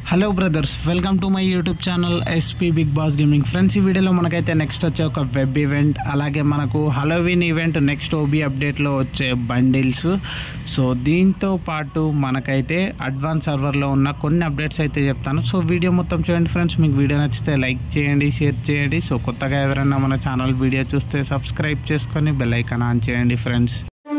hello brothers welcome to my YouTube channel SP big boss gaming friends ఈ వీడియోలో మనకైతే next వచ్చే ఒక వెబ్ ఈవెంట్ అలాగే మనకు హలోవిన్ ఈవెంట్ నెక్స్ట్ ఓబీ అప్డేట్లో వచ్చే బండిల్స్ సో దీంతో పాటు మనకైతే అడ్వాన్స్ సర్వర్లో ఉన్న కొన్ని అప్డేట్స్ అయితే చెప్తాను సో వీడియో మొత్తం చూడండి ఫ్రెండ్స్ మీకు వీడియో నచ్చితే లైక్ చేయండి షేర్ చేయండి సో కొత్తగా ఎవరైనా మన ఛానల్ వీడియో చూస్తే సబ్స్క్రైబ్ చేసుకొని బెల్ ఐకాన్ ఆన్ చేయండి ఫ్రెండ్స్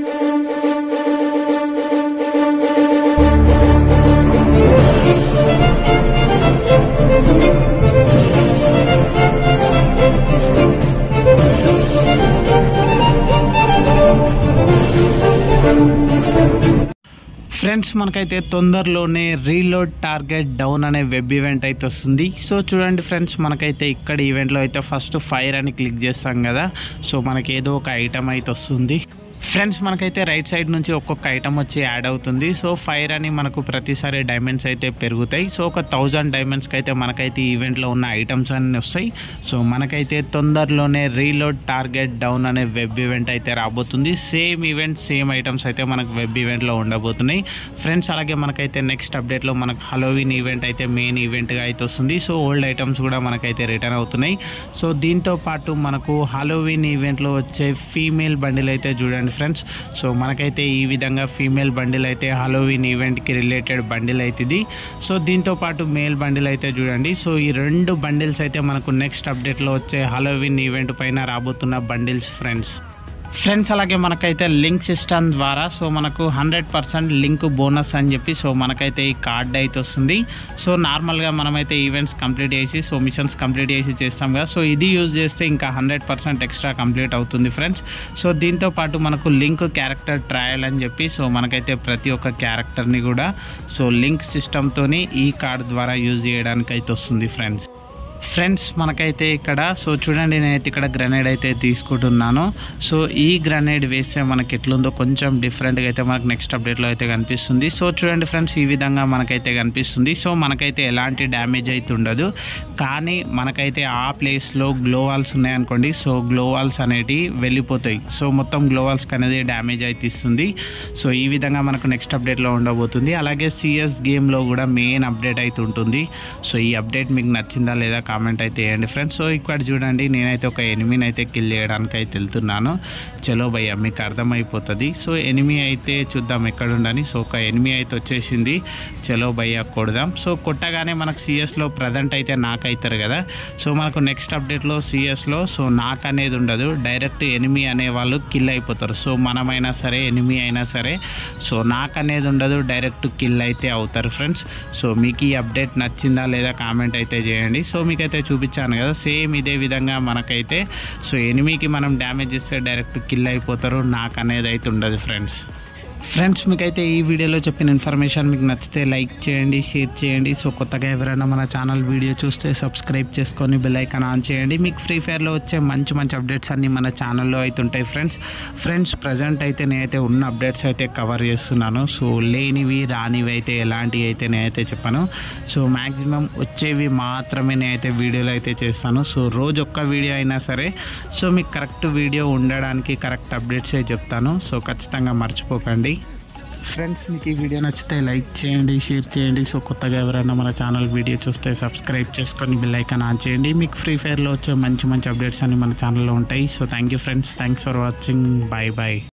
ఫ్రెండ్స్ మనకైతే తొందరలోనే రీలోడ్ టార్గెట్ డౌన్ అనే వెబ్ ఈవెంట్ అయితే వస్తుంది సో చూడండి ఫ్రెండ్స్ మనకైతే ఇక్కడ ఈవెంట్లో అయితే ఫస్ట్ ఫైర్ అని క్లిక్ చేస్తాం కదా సో మనకి ఏదో ఒక ఐటమ్ అయితే వస్తుంది ఫ్రెండ్స్ మనకైతే రైట్ సైడ్ నుంచి ఒక్కొక్క ఐటమ్ వచ్చి యాడ్ అవుతుంది సో ఫైర్ అని మనకు ప్రతిసారి డైమండ్స్ అయితే పెరుగుతాయి సో ఒక థౌజండ్ డైమండ్స్కి అయితే మనకైతే ఈ ఈవెంట్లో ఉన్న ఐటమ్స్ అన్నీ వస్తాయి సో మనకైతే తొందరలోనే రీలోడ్ టార్గెట్ డౌన్ అనే వెబ్ ఈవెంట్ అయితే రాబోతుంది సేమ్ ఈవెంట్ సేమ్ ఐటమ్స్ అయితే మనకు వెబ్ ఈవెంట్లో ఉండబోతున్నాయి ఫ్రెండ్స్ అలాగే మనకైతే నెక్స్ట్ అప్డేట్లో మనకు హలోవిన్ ఈవెంట్ అయితే మెయిన్ ఈవెంట్గా అయితే వస్తుంది సో ఓల్డ్ ఐటమ్స్ కూడా మనకైతే రిటర్న్ అవుతున్నాయి సో దీంతో పాటు మనకు హలోవిన్ ఈవెంట్లో వచ్చే ఫీమేల్ బండిల్ అయితే చూడండి ఫ్రెండ్స్ సో మనకైతే ఈ విధంగా ఫీమేల్ బండిల్ అయితే హలోవిన్ ఈవెంట్కి రిలేటెడ్ బండిల్ అయితే ఇది సో దీంతో పాటు మేల్ బండిల్ అయితే చూడండి సో ఈ రెండు బండిల్స్ అయితే మనకు నెక్స్ట్ అప్డేట్లో వచ్చే హలోవిన్ ఈవెంట్ పైన రాబోతున్న బండిల్స్ ఫ్రెండ్స్ ఫ్రెండ్స్ అలాగే మనకైతే లింక్ సిస్టమ్ ద్వారా సో మనకు హండ్రెడ్ పర్సెంట్ లింక్ బోనస్ అని చెప్పి సో మనకైతే ఈ కార్డ్ అయితే వస్తుంది సో నార్మల్గా మనమైతే ఈవెంట్స్ కంప్లీట్ చేసి సో మిషన్స్ కంప్లీట్ చేసి చేస్తాం కదా సో ఇది యూజ్ చేస్తే ఇంకా హండ్రెడ్ పర్సెంట్ ఎక్స్ట్రా కంప్లీట్ అవుతుంది ఫ్రెండ్స్ సో దీంతో పాటు మనకు లింక్ క్యారెక్టర్ ట్రయల్ అని చెప్పి సో మనకైతే ప్రతి ఒక్క క్యారెక్టర్ని కూడా సో లింక్ సిస్టమ్తోని ఈ కార్డ్ ద్వారా యూజ్ చేయడానికి అయితే వస్తుంది ఫ్రెండ్స్ ఫ్రెండ్స్ మనకైతే ఇక్కడ సో చూడండి నేనైతే ఇక్కడ గ్రనేడ్ అయితే తీసుకుంటున్నాను సో ఈ గ్రనేడ్ వేస్తే మనకి ఎట్లుందో కొంచెం డిఫరెంట్గా అయితే మనకు నెక్స్ట్ అప్డేట్లో అయితే కనిపిస్తుంది సో చూడండి ఫ్రెండ్స్ ఈ విధంగా మనకైతే కనిపిస్తుంది సో మనకైతే ఎలాంటి డ్యామేజ్ అయితే ఉండదు కానీ మనకైతే ఆ ప్లేస్లో గ్లో వాల్స్ ఉన్నాయనుకోండి సో గ్లో వాల్స్ అనేటివి వెళ్ళిపోతాయి సో మొత్తం గ్లో వాల్స్కి అనేది డ్యామేజ్ అయితే ఇస్తుంది సో ఈ విధంగా మనకు నెక్స్ట్ అప్డేట్లో ఉండబోతుంది అలాగే సిఎస్ గేమ్లో కూడా మెయిన్ అప్డేట్ అయితే ఉంటుంది సో ఈ అప్డేట్ మీకు నచ్చిందా లేదా కామెంట్ అయితే వేయండి ఫ్రెండ్స్ సో ఇక్కడ చూడండి నేనైతే ఒక ఎనిమిని అయితే కిల్ చేయడానికి అయితే వెళ్తున్నాను చలో భయ్య మీకు అర్థమైపోతుంది సో ఎనిమి అయితే చూద్దాం ఎక్కడుండని సో ఒక ఎనిమి అయితే వచ్చేసింది చలో భయ్య కొడదాం సో కొట్టగానే మనకు సిఎస్లో ప్రజెంట్ అయితే నాకు అవుతారు కదా సో మనకు నెక్స్ట్ అప్డేట్లో సిఎస్లో సో నాకు అనేది ఉండదు డైరెక్ట్ ఎనిమి అనే వాళ్ళు కిల్ అయిపోతారు సో మనమైనా సరే ఎనిమి అయినా సరే సో నాకు అనేది ఉండదు డైరెక్ట్ కిల్ అయితే అవుతారు ఫ్రెండ్స్ సో మీకు ఈ అప్డేట్ నచ్చిందా లేదా కామెంట్ అయితే చేయండి సో మీకైతే చూపించాను కదా సేమ్ ఇదే విధంగా మనకైతే సో ఎనిమికి మనం డ్యామేజ్ ఇస్తే డైరెక్ట్ కిల్ అయిపోతారు నాకు అనేది అయితే ఉండదు ఫ్రెండ్స్ ఫ్రెండ్స్ మీకైతే ఈ వీడియోలో చెప్పిన ఇన్ఫర్మేషన్ మీకు నచ్చితే లైక్ చేయండి షేర్ చేయండి సో కొత్తగా ఎవరైనా మన ఛానల్ వీడియో చూస్తే సబ్స్క్రైబ్ చేసుకొని బెల్ ఐకాన్ ఆన్ చేయండి మీకు ఫ్రీ ఫైర్లో వచ్చే మంచి మంచి అప్డేట్స్ అన్నీ మన ఛానల్లో అయితే ఉంటాయి ఫ్రెండ్స్ ఫ్రెండ్స్ ప్రజెంట్ అయితే నేనైతే ఉన్న అప్డేట్స్ అయితే కవర్ చేస్తున్నాను సో లేనివి రానివి అయితే ఎలాంటివి అయితే నేనైతే చెప్పాను సో మ్యాక్సిమం వచ్చేవి మాత్రమే నేనైతే వీడియోలు అయితే చేస్తాను సో రోజు ఒక్క వీడియో అయినా సరే సో మీకు కరెక్ట్ వీడియో ఉండడానికి కరెక్ట్ అప్డేట్సే చెప్తాను సో ఖచ్చితంగా మర్చిపోకండి ఫ్రెండ్స్ మీకు ఈ వీడియో నచ్చితే లైక్ చేయండి షేర్ చేయండి సో కొత్తగా ఎవరైనా మన ఛానల్ వీడియో చూస్తే సబ్స్క్రైబ్ చేసుకొని బిల్ ఐకాన్ ఆన్ చేయండి మీకు ఫ్రీ ఫైర్లో వచ్చే మంచి మంచి అప్డేట్స్ అన్ని మన ఛానల్లో ఉంటాయి so thank you friends thanks for watching bye bye